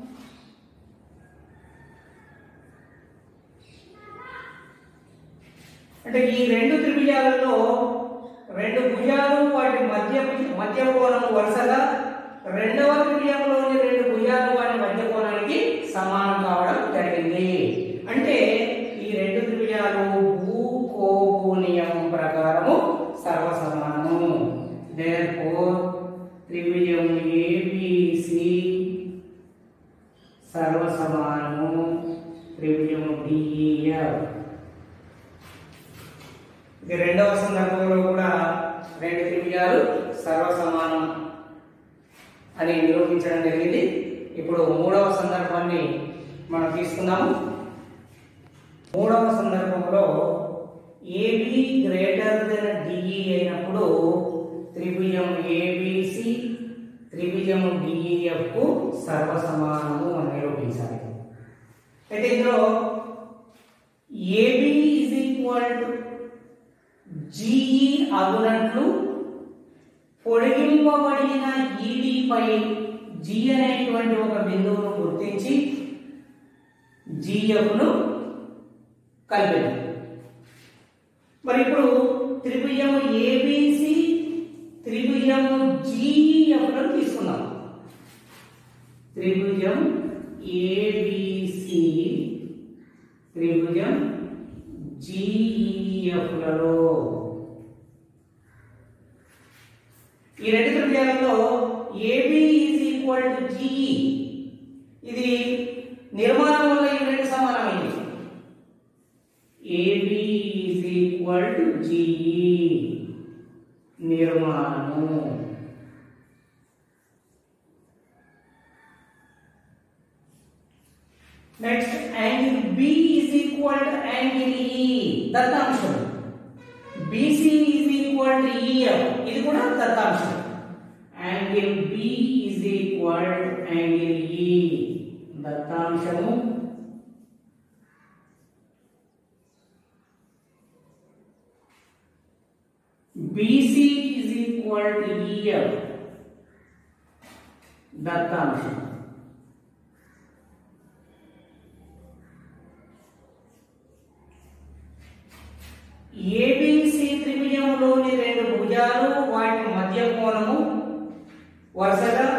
అంటే ఈ రెండు త్రిభుజాలలో రెండు భుజాలు వాటి మధ్య మధ్య కోణం వరుసగా రెండవ త్రిభుజంలోని రెండు భుజాలు వాటి మధ్య కోణానికి సమానం కావడం జరిగింది అంటే ఈ రెండు త్రిభుజాలు భూకోపు నియమం ప్రకారము సర్వసమానము దేర్ఫోర్ త్రిభుజం ఏబిసి సర్వసమానము త్రిభుజం డిఈఎఫ్ ఇది రెండవ సందర్భంలో కూడా రెండు త్రిభుజాలు సర్వసమానం అని నిరూపించడం జరిగింది ఇప్పుడు మూడవ సందర్భాన్ని మనం తీసుకుందాము మూడవ సందర్భంలో ఏబి గ్రేటర్ దెన్ డిఈ అయినప్పుడు త్రిభుజం ఏబిసి త్రిభుజం డిఈఎఫ్ కు సర్వసమానము అని నిరూపించాలి అయితే ఇందులో AB is equal to GE అగునట్లు పొడిగింపబడిన ఈడీపై జి అనేటువంటి ఒక బిందువును గుర్తించి జిఎఫ్ను కలిపారు మరి ఇప్పుడు త్రిభుజం ఏబిసి త్రిభుజం జిఈఎఫ్లను తీసుకుందాం త్రిభుజం ఏబిసి త్రిభుజం జిఈఎఫ్లలో ఈ రెండు త్రిభుజాలలో AB is equal to GE ఇది నిర్మాణం వల్ల ఈ రెండు సమానమైంది AB is equal to GE నిర్మాణము next angle B is equal to angle E దత్తాంశం BC is equal to EF ఇది కూడా దత్తాంశం angle B is equal to angle E దత్తాంశము BC is equal to EF దత్తాంశం ఏబిసి త్రిభుజంలోని రెండు భుజాలు వాటి మధ్య కోణము వరుసగా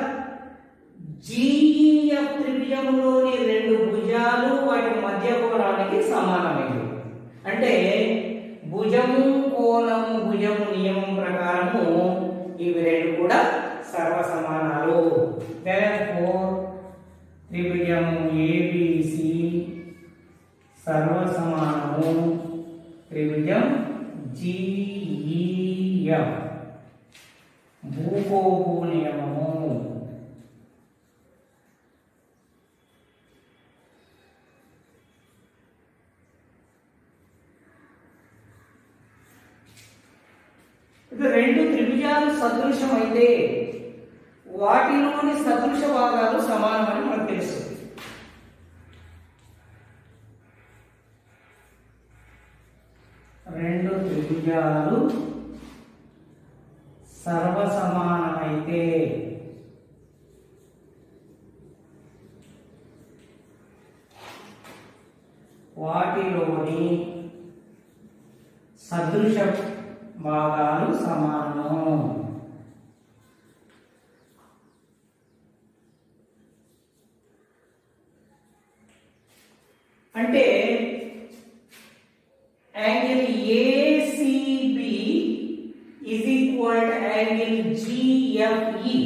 జిఈఎఫ్ త్రిభుజంలోని రెండు భుజాలు వాటి మధ్య కోణానికి సమానమైనవి అంటే భుజము కోణము భుజము నియమం ప్రకారము ఇవి రెండు కూడా సర్వసమానాలు Therefore, త్రిభుజము ఏబిసి సర్వసమానము త్రిభుజం జిఈఎఫ్ ఎఫ్ భూకోపు నియమము ఇది రెండు త్రిభుజాలు సదృశం అయితే వాటిలోని సదృశ భాగాలు సమానమని మనకు తెలుస్తుంది రెండు త్రిభుజాలు సర్వసమానమైతే వాటిలోని సదృశ భాగాలు సమానము అంటే angle ACB is equal to angle GFE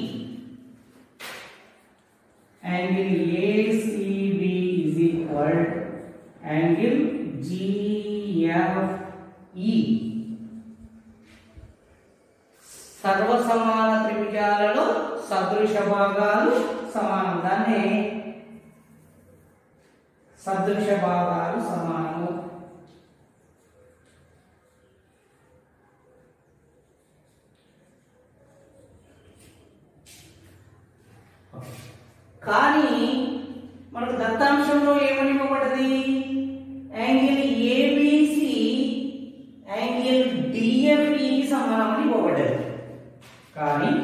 angle ACB is equal angle GFE సర్వసమాన త్రిభుజాలలో సదృశ భాగాలు సమానం దాన్ని సదృశ భాగాలు సమానము కానీ మనకు దత్తాంశంలో ఏమని ఇవ్వబడ్డది యాంగిల్ ఏబిసి యాంగిల్ డిఎఫ్ఈకి సమానమని ఇవ్వబడ్డది కానీ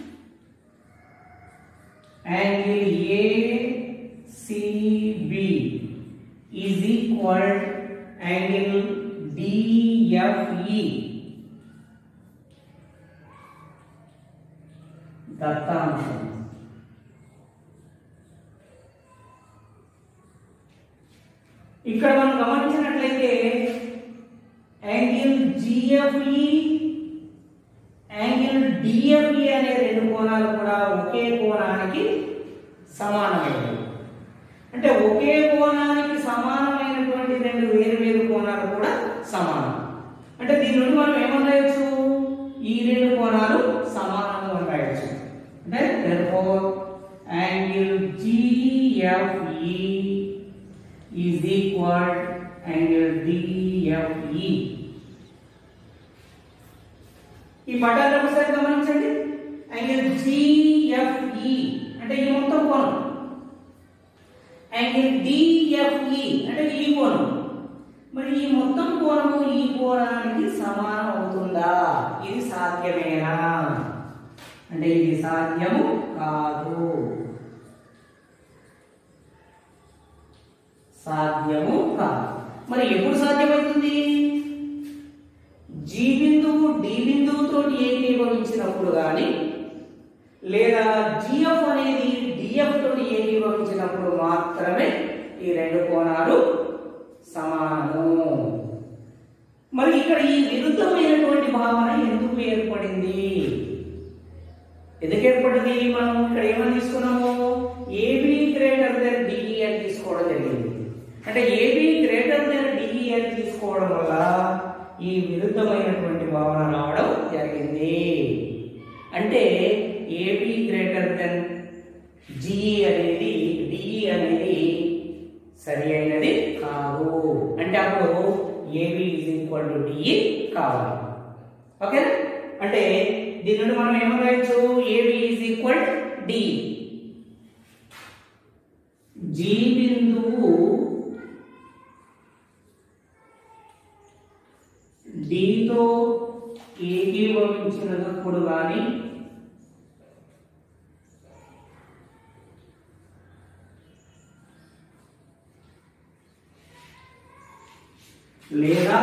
angle ACB is equal angle DFE దత్తాంశం ఇక్కడ మనం గమనించినట్లయితే యాంగిల్ జిఎఫ్ఈ యాంగిల్ డిఎఫ్ఈ అనే రెండు కోణాలు కూడా ఒకే కోణానికి సమానమైనవి అంటే ఒకే కోణానికి సమానమైనటువంటి రెండు వేరు వేరు కోణాలు కూడా సమానం అంటే దీని నుండి మనం ఏమని రాయొచ్చు ఈ రెండు కోణాలు సమానము అని రాయొచ్చు అంటే therefore angle GFE is equal angle DFE ఈ పటాలను ఒకసారి గమనించండి యాంగిల్ GFE అంటే ఈ మొత్తం కోణం యాంగిల్ DFE అంటే ఈ కోణం మరి ఈ మొత్తం కోణము ఈ కోణానికి సమానం అవుతుందా ఇది సాధ్యమేనా అంటే ఇది సాధ్యము కాదు సాధ్యము కాదు మరి ఎప్పుడు సాధ్యమవుతుంది జీ బిందువు డి బిందువుతో ఏకీభవించినప్పుడు కానీ లేదా జిఎఫ్ అనేది డిఎఫ్ తోటి ఏకీభవించినప్పుడు మాత్రమే ఈ రెండు కోణాలు సమానము మరి ఇక్కడ ఈ విరుద్ధమైనటువంటి భావన ఎందుకు ఏర్పడింది ఎందుకు ఏర్పడింది మనం ఇక్కడ ఏమని తీసుకున్నాము ఏబి గ్రేటర్ దెన్ డిఈ అని తీసుకోవడం జరిగింది అంటే ఏబి గ్రేటర్ దెన్ డిఈ అని తీసుకోవడం వల్ల ఈ విరుద్ధమైనటువంటి భావన రావడం జరిగింది అంటే ఏబి గ్రేటర్ దెన్ జిఈ అనేది డిఈ అనేది సరి అయినది కాదు అంటే అప్పుడు AB is equal to DE కావాలి ఓకేనా అంటే దీని నుండి మనం ఏమని రాయొచ్చు AB is equal D G బిందువు డితో ఏకీభవించినప్పుడు కానీ లేదా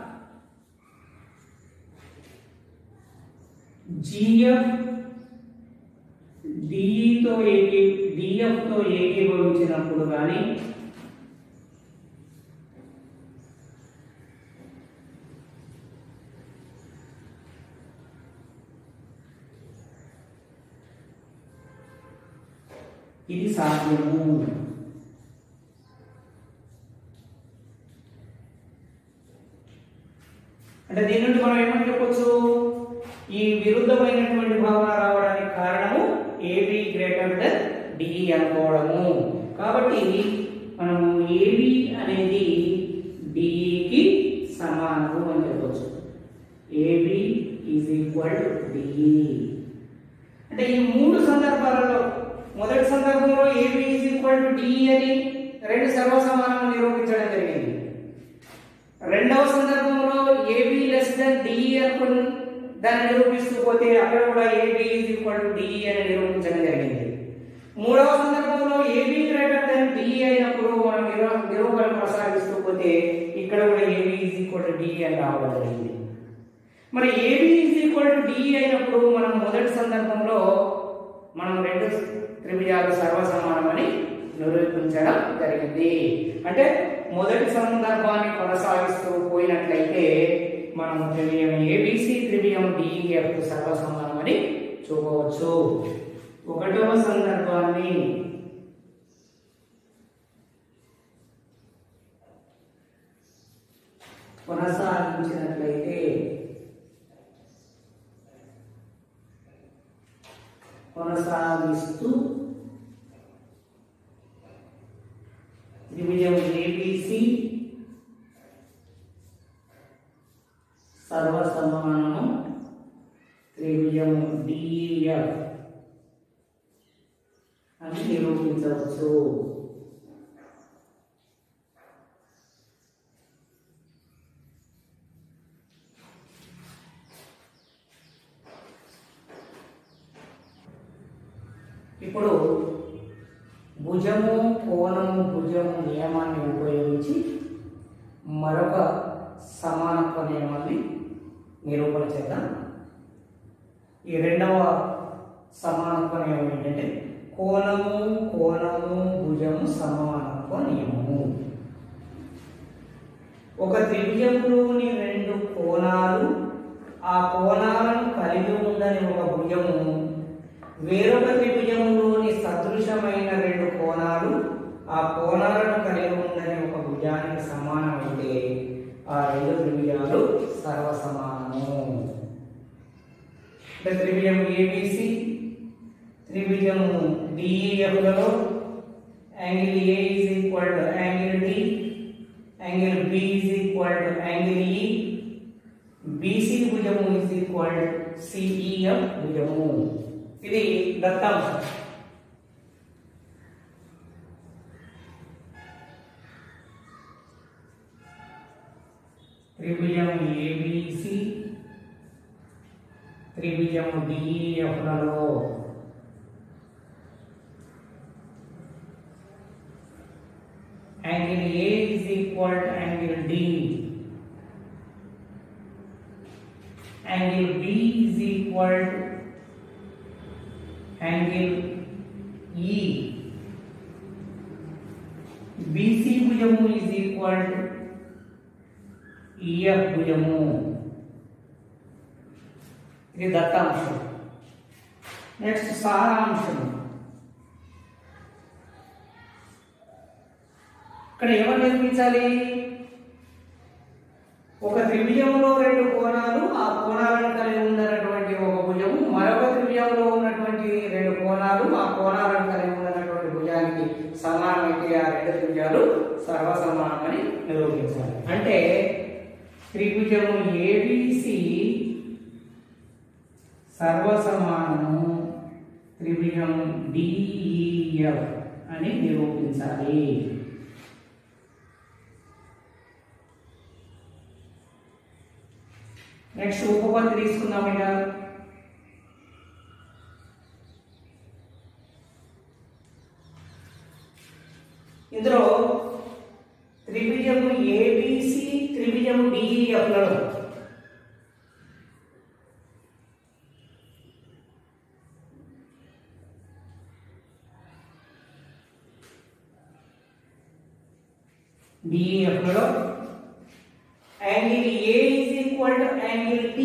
జిఎఫ్ డిఈతో ఏకీ డిఎఫ్తో ఏకీభవించినప్పుడు కానీ ఇది సాధ్యము అంటే దీని నుండి మనం ఏమని చెప్పొచ్చు ఈ విరుద్ధమైనటువంటి భావన రావడానికి కారణము ఏబి గ్రేటర్ దెన్ డిఈ అనుకోవడము కాబట్టి మనము ఏబి అనేది డిఈకి సమానము అని చెప్పవచ్చు AB is equal to DE అంటే ఈ మూడు సందర్భాలలో మొదటి సందర్భంలో AB is equal to DE అని రెండు సర్వసమానం నిరూపించడం జరిగింది రెండవ సందర్భంలో ఏబి లెస్ దెన్ డిఈ అనుకుని దాన్ని నిరూపిస్తూ పోతే అక్కడ కూడా AB is equal to DE అని నిరూపించడం జరిగింది మూడవ సందర్భంలో ఏబి గ్రేటర్ దెన్ డిఈ అయినప్పుడు మనం నిరూ- నిరూపణ కొనసాగిస్తూ పోతే ఇక్కడ కూడా AB is equal to DE అని రావడం జరిగింది మరి AB is equal to DE అయినప్పుడు మనం మొదటి సందర్భంలో మనం రెండు త్రిభుజాలు సర్వసమానమని నిరూపించడం జరిగింది అంటే మొదటి సందర్భాన్ని కొనసాగిస్తూ పోయినట్లయితే మనం త్రిభుజం ఏబిసి త్రిభుజం డిఈఎఫ్ సర్వసమానమని చూపవచ్చు ఒకటవ సందర్భాన్ని కొనసాగించినట్లయితే కొనసాగిస్తూ త్రిభుజం ఏబిసి సర్వసమానము త్రిభుజం డిఎఫ్ అని నిరూపించవచ్చు ఇప్పుడు భుజము కోణము భుజము నియమాన్ని ఉపయోగించి మరొక సమానత్వ నియమాన్ని నిరూపణ చేద్దాం ఈ రెండవ సమానత్వ నియమం ఏంటంటే కోణము కోణము భుజము సమానత్వ నియమము ఒక త్రిభుజంలోని రెండు కోణాలు ఆ కోణాలను కలిగి ఉందని ఒక భుజము వేరొక త్రిభుజంలోని సదృశమైన రెండు కోణాలు ఆ కోణాలను కలిగి ఉందని ఒక భుజానికి సమానమైతే ఆ రెండు త్రిభుజాలు సర్వసమానము అంటే త్రిభుజం ఏబిసి త్రిభుజము డిఈఎఫ్లలో angle A is equal to angle D angle B is equal to angle E BC భుజము ఈజ్ ఈక్వల్ టు సిఈఎఫ్ భుజము ఇది దత్తాంశం త్రిభుజం ఏబిసి త్రిభుజం డిఈఎఫ్లలో angle A is equal to angle D angle B is equal to angle E BC భుజము ఈజ్ ఈక్వల్ టు ఈఎఫ్ భుజము ఇది దత్తాంశం నెక్స్ట్ సారాంశం ఇక్కడ ఎవరు నిర్మించాలి ఒక త్రిభుజంలో రెండు కోణాలు ఆ కోణాలను కలిగి ఉన్నటువంటి ఒక భుజము మరొక త్రిభుజంలో ఉన్నటువంటి రెండు కోణాలు ఆ కోణాలను కలిగి ఉన్నటువంటి భుజానికి సమానమైతే ఆ రెండు త్రిభుజాలు సర్వసమానమని నిరూపించాలి అంటే త్రిభుజము ఏబిసి సర్వసమానము త్రిభుజం డిఈఎఫ్ అని నిరూపించాలి నెక్స్ట్ ఉపపత్తి తీసుకుందాం ఇక ఇందులో త్రిభుజము ఏబిసి త్రిభుజము డిఈఎఫ్లలో డిఈఎఫ్లలో angle A is equal to angle T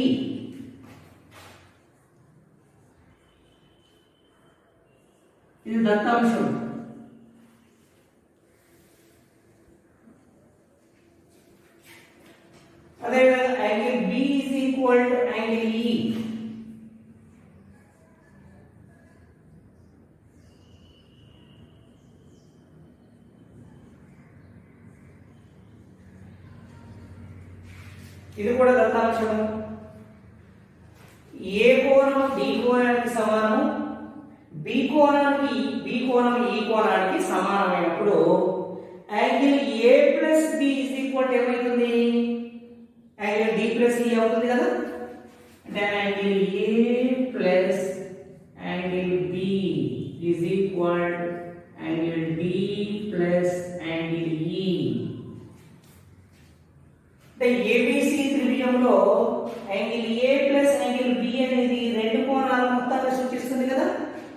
ఇది దత్తాంశం అదేవిధంగా angle B is equal to angle E ఇది కూడా దత్తాంశము ఏ కోణం డి కోణానికి సమానము బి కోణానికి బి కోణం ఈ కోణానికి సమానమైనప్పుడు angle A plus B is equal ఏమవుతుంది యాంగిల్ డి ప్లస్ ఈ అవుతుంది కదా అంటే angle A plus angle B is equal angle D plus angle E అంటే ఏబిసి త్రిభుజంలో angle A plus angle B అనేది రెండు కోణాల మొత్తాన్ని సూచిస్తుంది కదా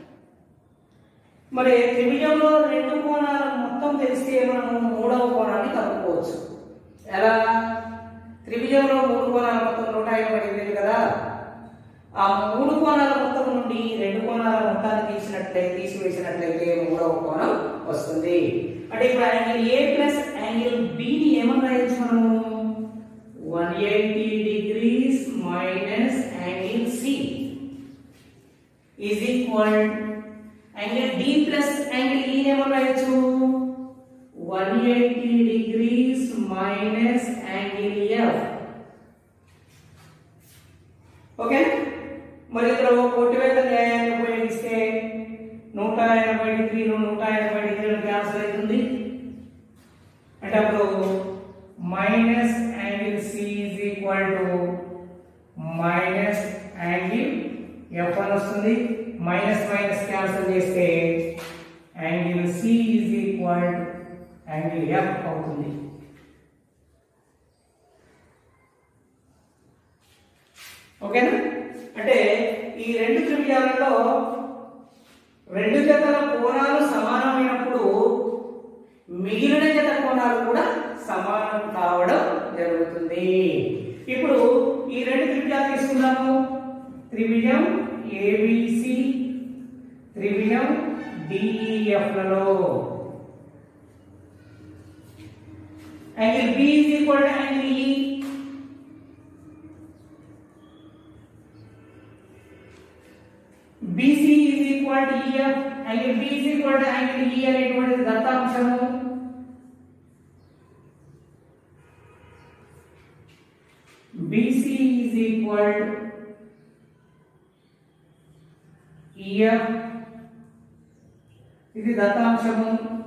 మరి త్రిభుజంలో రెండు కోణాల మొత్తం తెలిస్తే మనము మూడవ కోణాన్ని కనుక్కోవచ్చు ఎలా త్రిభుజంలో మూడు కోణాల మొత్తం నూట ఎనభై ఎనిమిది కదా ఆ మూడు కోణాల మొత్తం నుండి రెండు కోణాల మొత్తాన్ని తీసినట్లయితే తీసివేసినట్లయితే మూడవ కోణం వస్తుంది అంటే ఇప్పుడు యాంగిల్ ఏ ప్లస్ యాంగిల్ బిని ఏమని రాయొచ్చు మనము one eighty degrees minus angle C is equal angle D plus angle E ఏమని రాయొచ్చు one eighty degrees minus angle F okay మరి ఇక్కడ కొట్టివేత న్యాయాన్ని ఉపయోగిస్తే నూట ఎనభై డిగ్రీలు నూట ఎనభై డిగ్రీలు క్యాన్సల్ అవుతుంది అంటే అప్పుడు minus angle C is equal to minus angle F అని వస్తుంది మైనస్ మైనస్ క్యాన్సల్ చేస్తే angle C is equal to angle F అవుతుంది ఓకేనా అంటే ఈ రెండు త్రిభుజాలలో రెండు జతల కోణాలు సమానమైనప్పుడు మిగిలిన జత కోణాలు కూడా సమానం కావడం జరుగుతుంది ఇప్పుడు ఈ రెండు త్రిభుజాలు తీసుకుందాము త్రిభుజం ఏబిసి త్రిభుజం డిఈఎఫ్ లలో angle B is equal to angle E BC is equal to EF angle B is equal to angle E అనేటువంటిది దత్తాంశము BC is equal to EF ఇది దత్తాంశము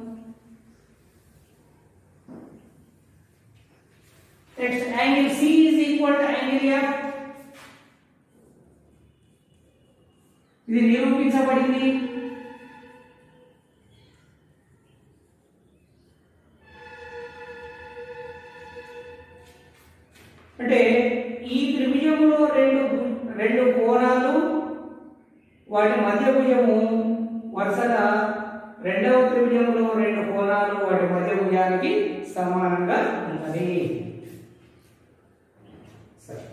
next angle C is equal to angle F ఇది నిరూపించబడింది అంటే ఈ త్రిభుజంలో రెండు భు- రెండు కోణాలు వాటి మధ్య భుజము వరుసగా రెండవ త్రిభుజంలో రెండు కోణాలు వాటి మధ్య భుజానికి సమానంగా ఉన్నది సరే,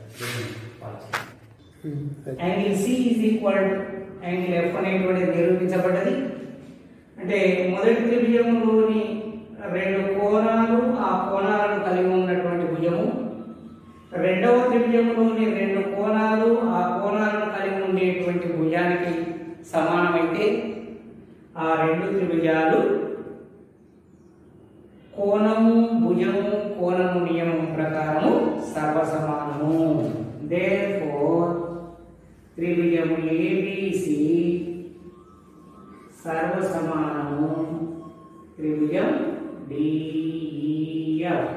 angle C is equal angle F అనేటువంటిది నిరూపించబడ్డది అంటే మొదటి త్రిభుజంలోని రెండు కోణాలు ఆ కోణాలను కలిగి ఉన్నటువంటి భుజము రెండవ త్రిభుజంలోని రెండు కోణాలు ఆ కోణాలను కలిగి ఉండేటువంటి భుజానికి సమానమైతే ఆ రెండు త్రిభుజాలు కోణము భుజము కోణము నియమం ప్రకారము సర్వసమానము దేర్ఫోర్ త్రిభుజము ఏబిసి సర్వసమానము త్రిభుజం డిఈఎఫ్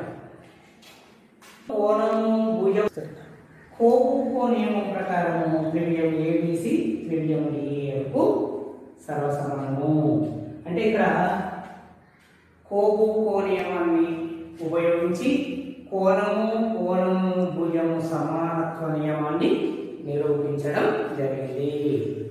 కోణము భుజం కోపు నియమం ప్రకారము త్రిభుజం ఏబిసి త్రిభుజం డిఈఎఫ్ సర్వసమానము అంటే ఇక్కడ కోపు కోణీయమాన్ని ఉపయోగించి కోణము కోణము భుజము సమానత్వ నియమాన్ని నిరూపించడం జరిగింది